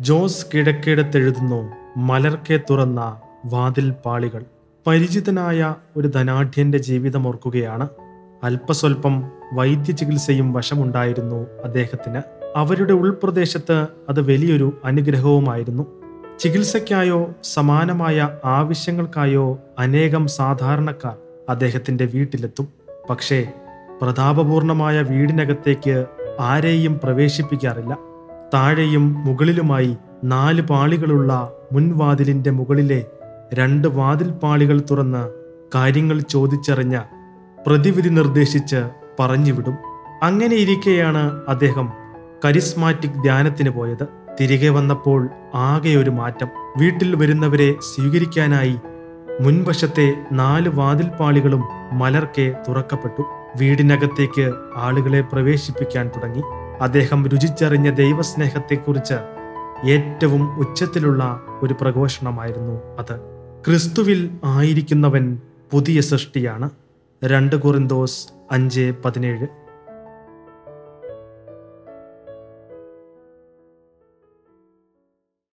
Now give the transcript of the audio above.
ജോസ് കിഴക്കേടത്തെഴുതുന്നു മലർക്കെ തുറന്ന വാതിൽ പാളികൾ പരിചിതനായ ഒരു ധനാഢ്യന്റെ ജീവിതം ഓർക്കുകയാണ് അല്പസ്വല്പം വൈദ്യ ചികിത്സയും വശമുണ്ടായിരുന്നു അദ്ദേഹത്തിന് അവരുടെ ഉൾപ്രദേശത്ത് അത് വലിയൊരു അനുഗ്രഹവുമായിരുന്നു ചികിത്സയ്ക്കായോ സമാനമായ ആവശ്യങ്ങൾക്കായോ അനേകം സാധാരണക്കാർ അദ്ദേഹത്തിന്റെ വീട്ടിലെത്തും പക്ഷേ പ്രതാപപൂർണമായ വീടിനകത്തേക്ക് ആരെയും പ്രവേശിപ്പിക്കാറില്ല താഴെയും മുകളിലുമായി നാല് പാളികളുള്ള മുൻവാതിലിന്റെ മുകളിലെ രണ്ട് വാതിൽ പാളികൾ തുറന്ന് കാര്യങ്ങൾ ചോദിച്ചറിഞ്ഞ പ്രതിവിധി നിർദ്ദേശിച്ച് പറഞ്ഞുവിടും അങ്ങനെ ഇരിക്കെയാണ് അദ്ദേഹം കരിസ്മാറ്റിക് ധ്യാനത്തിന് പോയത് തിരികെ വന്നപ്പോൾ ആകെ ഒരു മാറ്റം വീട്ടിൽ വരുന്നവരെ സ്വീകരിക്കാനായി മുൻവശത്തെ നാല് വാതിൽപ്പാളികളും മലർക്കെ തുറക്കപ്പെട്ടു വീടിനകത്തേക്ക് ആളുകളെ പ്രവേശിപ്പിക്കാൻ തുടങ്ങി അദ്ദേഹം രുചിച്ചറിഞ്ഞ ദൈവസ്നേഹത്തെക്കുറിച്ച് ഏറ്റവും ഉച്ചത്തിലുള്ള ഒരു പ്രഘോഷണമായിരുന്നു അത് ക്രിസ്തുവിൽ ആയിരിക്കുന്നവൻ പുതിയ സൃഷ്ടിയാണ് രണ്ട് കുറിന്തോസ് അഞ്ച് പതിനേഴ്